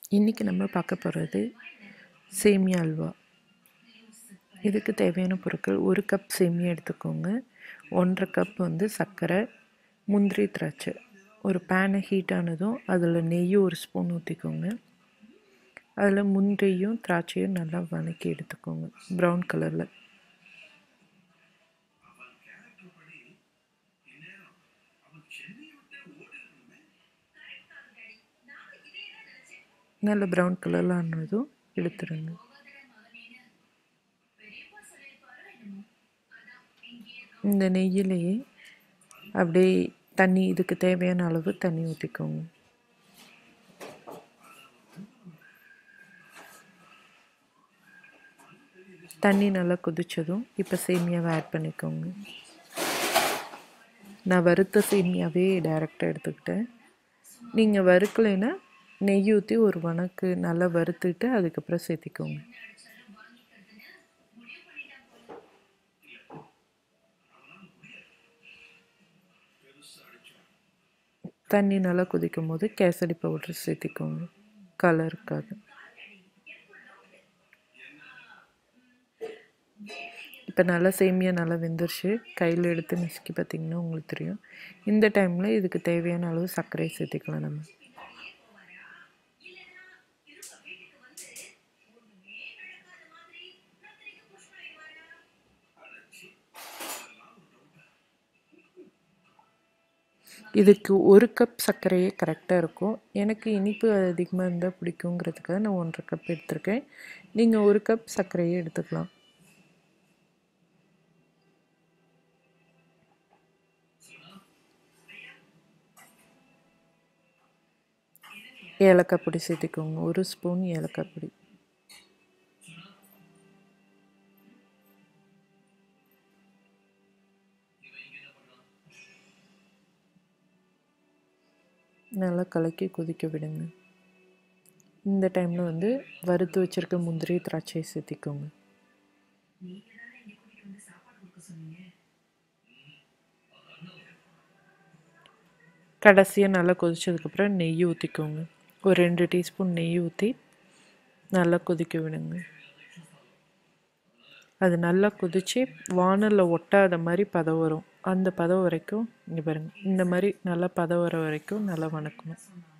இன்றைக்கி நம்ம பார்க்க போகிறது சேமியா அல்வா இதுக்கு தேவையான பொருட்கள் ஒரு கப் சேமியா எடுத்துக்கோங்க ஒன்றரை கப் வந்து சர்க்கரை முந்திரி திராட்சை ஒரு பேனை ஹீட் ஆனதும் அதில் நெய் ஒரு ஸ்பூன் ஊற்றிக்கோங்க அதில் முந்திரியும் திராட்சையும் நல்லா வதக்கி எடுத்துக்கோங்க ப்ரௌன் கலரில் நல்ல ப்ரௌன் கலரில் ஆனதும் எடுத்துருங்க இந்த நெய்யிலேயே அப்படியே தண்ணி இதுக்கு தேவையான அளவு தண்ணி ஊற்றிக்கோங்க தண்ணி நல்லா கொதிச்சதும் இப்போ சேமியாவை ஆட் பண்ணிக்கோங்க நான் வறுத்த சேமியாவே டைரெக்டாக எடுத்துக்கிட்டேன் நீங்கள் வறுக்கலைன்னா நெய் ஊற்றி ஒரு வணக்கு நல்லா வறுத்துட்டு அதுக்கப்புறம் சேர்த்திக்கோங்க தண்ணி நல்லா கொதிக்கும் போது கேசரி பவுடர் சேர்த்திக்கோங்க கலருக்காக இப்போ நல்லா சேமியா நல்லா வெந்துருச்சு கையில் எடுத்து மிஸ்கி பார்த்திங்கன்னா உங்களுக்கு தெரியும் இந்த டைமில் இதுக்கு தேவையான அளவு சர்க்கரை சேர்த்திக்கலாம் நம்ம இதுக்கு ஒரு கப் சர்க்கரையே கரெக்டாக இருக்கும் எனக்கு இனிப்பு அதிகமாக இருந்தால் பிடிக்குங்கிறதுக்காக நான் ஒன்றரை கப் எடுத்திருக்கேன் நீங்கள் ஒரு கப் சர்க்கரையே எடுத்துக்கலாம் ஏலக்காய் பொடி சேர்த்திக்கோங்க ஒரு ஸ்பூன் ஏலக்காய் பொடி நல்லா கலக்கி கொதிக்க விடுங்க இந்த டைமில் வந்து வறுத்து வச்சுருக்க முந்திரி திராட்சையை சேர்த்திக்கோங்க கடைசியாக நல்லா கொதிச்சதுக்கப்புறம் நெய் ஊற்றிக்கோங்க ஒரு ரெண்டு டீஸ்பூன் நெய் ஊற்றி நல்லா கொதிக்க விடுங்க அது நல்லா கொதித்து வானலில் ஒட்டாத மாதிரி பதம் வரும் அந்த பதம் வரைக்கும் இங்கே பாருங்கள் இந்த மாதிரி நல்லா பதம் வர வரைக்கும் நல்லா வணக்கணும்